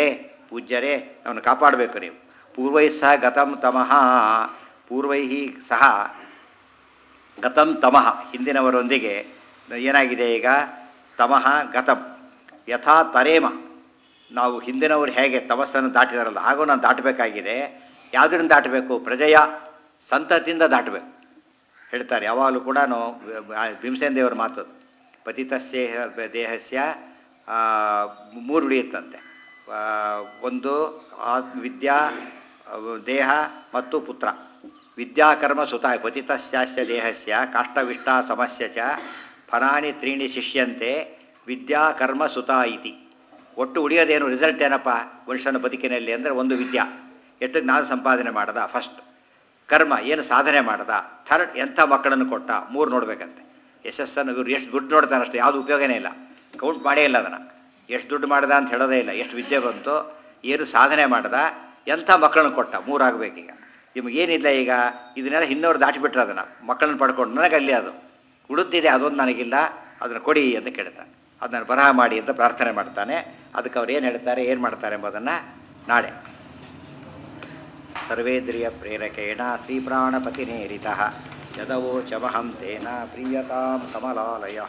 ಪೂಜ್ಯರೇ ನಮ್ಮನ್ನು ಕಾಪಾಡಬೇಕು ನೀವು ಪೂರ್ವೈ ಸಹ ಗತಂ ತಮಃ ಪೂರ್ವೈ ಸಹ ಗತಂ ತಮಃ ಹಿಂದಿನವರೊಂದಿಗೆ ಏನಾಗಿದೆ ಈಗ ತಮಃ ಗತಂ ಯಥಾ ತರೇಮ ನಾವು ಹಿಂದಿನವರು ಹೇಗೆ ತಮಸ್ಸನ್ನು ದಾಟಿದಾರಲ್ಲ ಹಾಗೂ ನಾನು ದಾಟಬೇಕಾಗಿದೆ ಯಾವುದರಿಂದ ದಾಟಬೇಕು ಪ್ರಜೆಯ ಸಂತತಿಯಿಂದ ದಾಟಬೇಕು ಹೇಳ್ತಾರೆ ಯಾವಾಗಲೂ ಕೂಡ ಭೀಮಸೇನ ದೇವರ ಮಾತು ಪತಿತಸ್ಯ ದೇಹಸ್ಯ ಆ, ಮೂರು ಉಳಿಯುತ್ತಂತೆ ಆ, ಒಂದು ಆ- ವಿದ್ಯಾ ಆ, ದೇಹ ಮತ್ತು ಪುತ್ರ ವಿದ್ಯಾಕರ್ಮ ಸುತ ಪತಿತಸ್ಯಾಸ್ಯ ದೇಹಸ್ಯ ಕಾಷ್ಟವಿಷ್ಟ ಸಮಸ್ಯ ಚ ಫಲಾನಿ ತ್ರೀಣಿ ಶಿಷ್ಯಂತೆ ವಿದ್ಯಾಕರ್ಮ ಸುತ ಇತಿ ಒಟ್ಟು ಉಳಿಯೋದೇನು ರಿಸಲ್ಟ್ ಏನಪ್ಪ ಮನುಷ್ಯನ ಬದುಕಿನಲ್ಲಿ ಅಂದರೆ ಒಂದು ವಿದ್ಯಾ ಎಷ್ಟು ಜ್ಞಾನ ಸಂಪಾದನೆ ಮಾಡದ ಫಸ್ಟ್ ಕರ್ಮ ಏನು ಸಾಧನೆ ಮಾಡದ ಥರ್ಡ್ ಎಂಥ ಮಕ್ಕಳನ್ನು ಕೊಟ್ಟ ಮೂರು ನೋಡ್ಬೇಕಂತೆ ಯಶಸ್ಸನ್ನು ಇವ್ರು ಎಷ್ಟು ದುಡ್ಡು ನೋಡ್ತಾನೆ ಅಷ್ಟು ಯಾವುದು ಉಪಯೋಗನೇ ಇಲ್ಲ ಕೌಂಟ್ ಮಾಡೇ ಇಲ್ಲ ಅದನ್ನು ಎಷ್ಟು ದುಡ್ಡು ಮಾಡ್ದ ಅಂತ ಹೇಳೋದೇ ಇಲ್ಲ ಎಷ್ಟು ವಿದ್ಯೆ ಬಂತು ಏನು ಸಾಧನೆ ಮಾಡ್ದ ಎಂಥ ಮಕ್ಕಳನ್ನು ಕೊಟ್ಟ ಮೂರಾಗಬೇಕೀಗ ನಿಮಗೇನಿಲ್ಲ ಈಗ ಇದನ್ನೆಲ್ಲ ಹಿಂದವ್ರು ದಾಟಿಬಿಟ್ರೆ ಅದನ್ನು ಮಕ್ಕಳನ್ನು ಪಡ್ಕೊಂಡು ನನಗಲ್ಲಿ ಅದು ಉಳಿದಿದೆ ಅದೊಂದು ನನಗಿಲ್ಲ ಅದನ್ನು ಕೊಡಿ ಅಂತ ಕೇಳ್ತಾನೆ ಅದನ್ನು ಬರಹ ಮಾಡಿ ಅಂತ ಪ್ರಾರ್ಥನೆ ಮಾಡ್ತಾನೆ ಅದಕ್ಕೆ ಅವ್ರು ಏನು ಹೇಳ್ತಾರೆ ಏನು ಮಾಡ್ತಾರೆ ಎಂಬುದನ್ನು ನಾಳೆ ಸರ್ವೇಂದ್ರಿಯ ಪ್ರೇರಕೇಣ ಶ್ರೀಪ್ರಾಣಪತಿನೇರಿತಃ ಯದವೋಚಮಹಂ ತೇನ ಪ್ರೀಯತಾಂ ಕಮಲಾಲಯ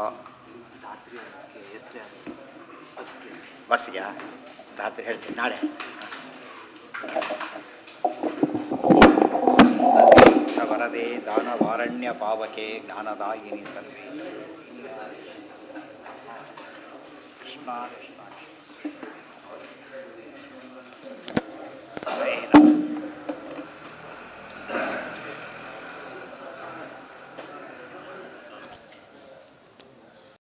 ಬಸ್ಗೆ ರಾತ್ರಿ ಹೇಳ್ತೀನಿ ನಾಳೆ ವರದೆ ದಾನವಾರಣ್ಯ ಪಾವಕೆ ಜ್ಞಾನದಾಯಿನಿ ಸರ್ವೇ ಕೃಷ್ಣ